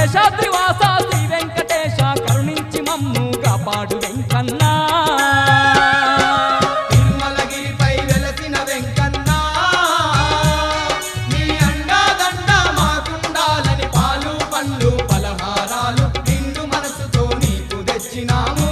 శేషాద్రివాస శ్రీ వెంకటేశ కరుణించి మమ్ము కాపాడు వెంకన్నా తిరుమలగిరిపై వెలసిన వెంకన్న నీ అండాదండ మాకుండాలని పాలు పండ్లు పలహారాలు నిండు మనసుతో నీకు తెచ్చినాము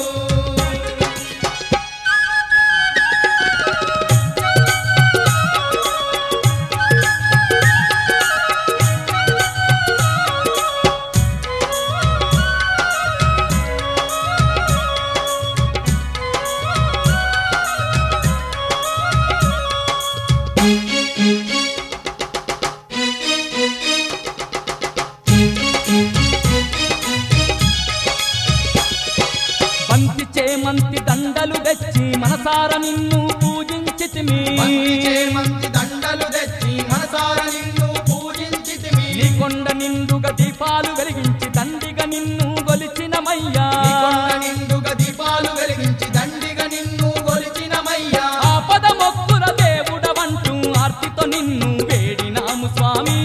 బంతి చేమంతి దండలు తెచ్చి మనసార నిన్ను పూజించితిమి మంచి చేమంతి దండలు తెచ్చి మనసార నిన్ను పూజించితిమి నీ కొండ నిండుగా దీపాలు వెలిగించి దండిగా నిన్ను గొలిచినమయ్యా నీ కొండ నిండుగా దీపాలు వెలిగించి దండిగా నిన్ను గొలిచినమయ్యా ఆపద మొక్కుల దేవుడవంటూ ఆర్తితో నిన్ను వేడినాము స్వామి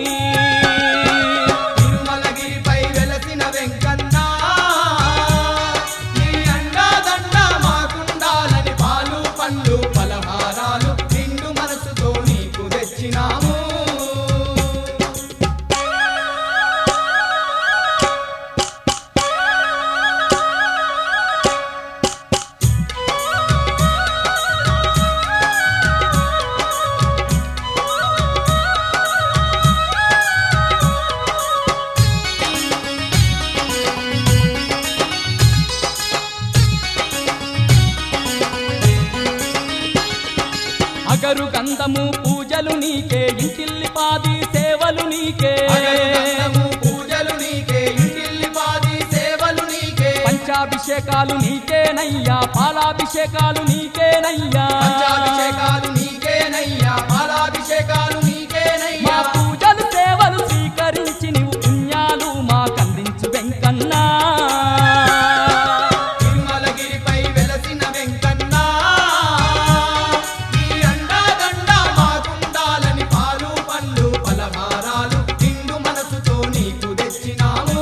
తిరుమలగిరిపై వెలసిన వెంకన్న నీ అండాదండ మాకుండాలని పాలు పండ్లు పలహారాలు నిండు మనసుతో నీకు తెచ్చినాము అగరు గంధము పూజలు నీకే ఇంటిల్లి పాది సేవలు నీకే అగరుగంధము పూజలు నీకే ఇంటిల్లిపాది సేవలు నీకే పంచాభిషేకాలు నీకేనయ్యా పాలాభిషేకాలు నీకేనయ్యా పంచాభిషేకాలు నీకేనయ్యా పాలాభిషేకాలు మా నీకేనయ్యా పూజలు సేవలు స్వీకరించి నీవు పుణ్యాలు మాకందించు వెంకన్నా తిరుమలగిరిపై వెలసిన వెంకన్న ఈ అండాదండ మాకుండాలని పాలు పళ్ళు పలహారాలు నిండు మనసుతో నీకు తెచ్చినాము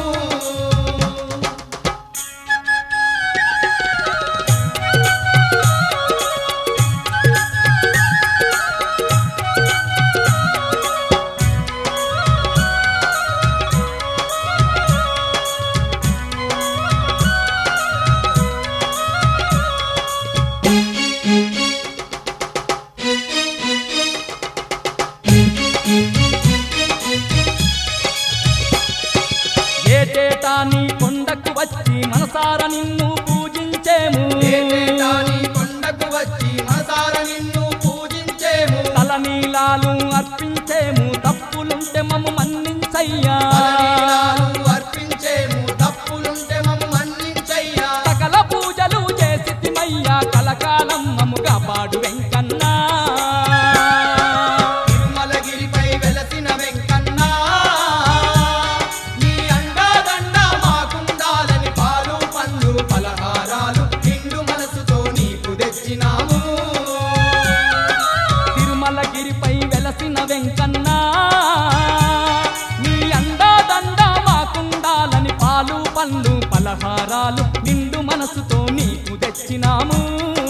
ఏటేటా నీ కొండకు వచ్చి మనసార నిన్ను పూజించేము ఏటేటా నీ కొండకు వచ్చి మనసార నిన్ను పూజించేము తలనీలాలు అర్పించేము తప్పులుంటే మమ్ము మన్నించయ్యా తలనీలాలు అర్పించేము తప్పులుంటే మమ్ము మన్నించయ్యా సకల పూజలు చేసితిమయ్యా కలకాలం మమ్ముగా పాడు వెంకన్నా తిరుమలగిరిపై వెలసిన వెంకన్న నీ అండాదండ మాకుండాలని పాలు పండ్లు పలహారాలు నిండు మనసుతో నీకు తెచ్చినాము తిరుమలగిరిపై వెలసిన వెంకన్నా నీ అండాదండ మాకుండాలని పాలు పండ్లు పలహారాలు నిండు మనసుతో నీకు తెచ్చినాము